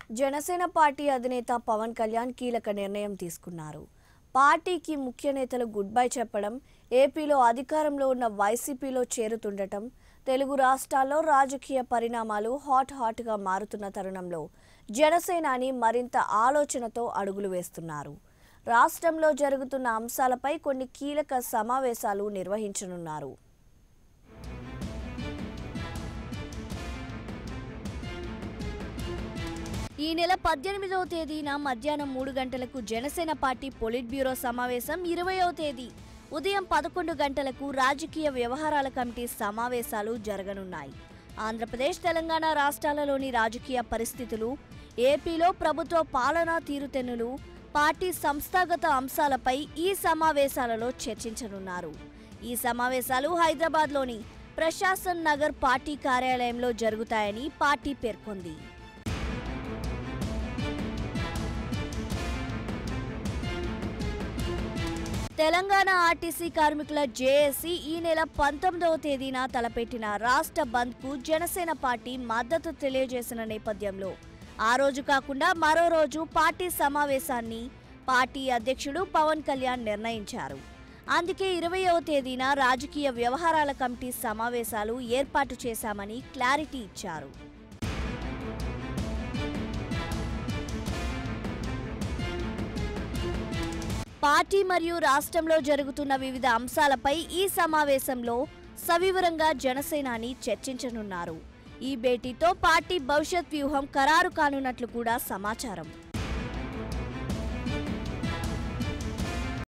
Janasena party అధినేత పవన్ కళ్యాణ్ కీలక నిర్ణయం తీసుకున్నారు పార్టీకి ముఖ్య నేతలు గుడ్ బై చెప్పడం ఏపీలో అధికారంలో ఉన్న వైసీపీలో చేరుతుండటం తెలుగు రాష్ట్రాల్లో రాజకీయ పరిణామాలు హాట్ హాట్గా మారుతున్న తరుణంలో జనసేనాని మరింత ఆలోచనతో అడుగులు వేస్తున్నారు రాష్ట్రంలో జరుగుతున్న అంశాలపై కొన్ని కీలక సమావేశాలు నిర్వహించనున్నారు ఈ నెల పద్దెనిమిదవ తేదీన మధ్యాహ్నం మూడు గంటలకు జనసేన పార్టీ పొలిట్ బ్యూరో సమావేశం ఇరవయవ తేదీ ఉదయం పదకొండు గంటలకు రాజకీయ వ్యవహారాల కమిటీ సమావేశాలు జరగనున్నాయి ఆంధ్రప్రదేశ్ తెలంగాణ రాష్ట్రాలలోని రాజకీయ పరిస్థితులు ఏపీలో ప్రభుత్వ పాలనా తీరుతెన్నులు పార్టీ సంస్థాగత అంశాలపై ఈ సమావేశాలలో చర్చించనున్నారు ఈ సమావేశాలు హైదరాబాద్లోని ప్రశాసన్ నగర్ పార్టీ కార్యాలయంలో జరుగుతాయని పార్టీ పేర్కొంది తెలంగాణ ఆర్టీసీ కార్మికుల జేఏసీ ఈ నెల పంతొమ్మిదవ తేదీన తలపెట్టిన రాష్ట్ర బంద్కు జనసేన పార్టీ మద్దతు తెలియజేసిన నేపథ్యంలో ఆ రోజు కాకుండా మరో రోజు పార్టీ సమావేశాన్ని పార్టీ అధ్యక్షుడు పవన్ కళ్యాణ్ నిర్ణయించారు అందుకే ఇరవయవ తేదీన రాజకీయ వ్యవహారాల కమిటీ సమావేశాలు ఏర్పాటు చేశామని క్లారిటీ ఇచ్చారు పార్టీ మరియు రాష్ట్రంలో జరుగుతున్న వివిధ అంశాలపై ఈ సమావేశంలో సవివరంగా జనసేనాని చర్చించనున్నారు ఈ భేటీతో పార్టీ భవిష్యత్ వ్యూహం ఖరారు కానున్నట్లు కూడా సమాచారం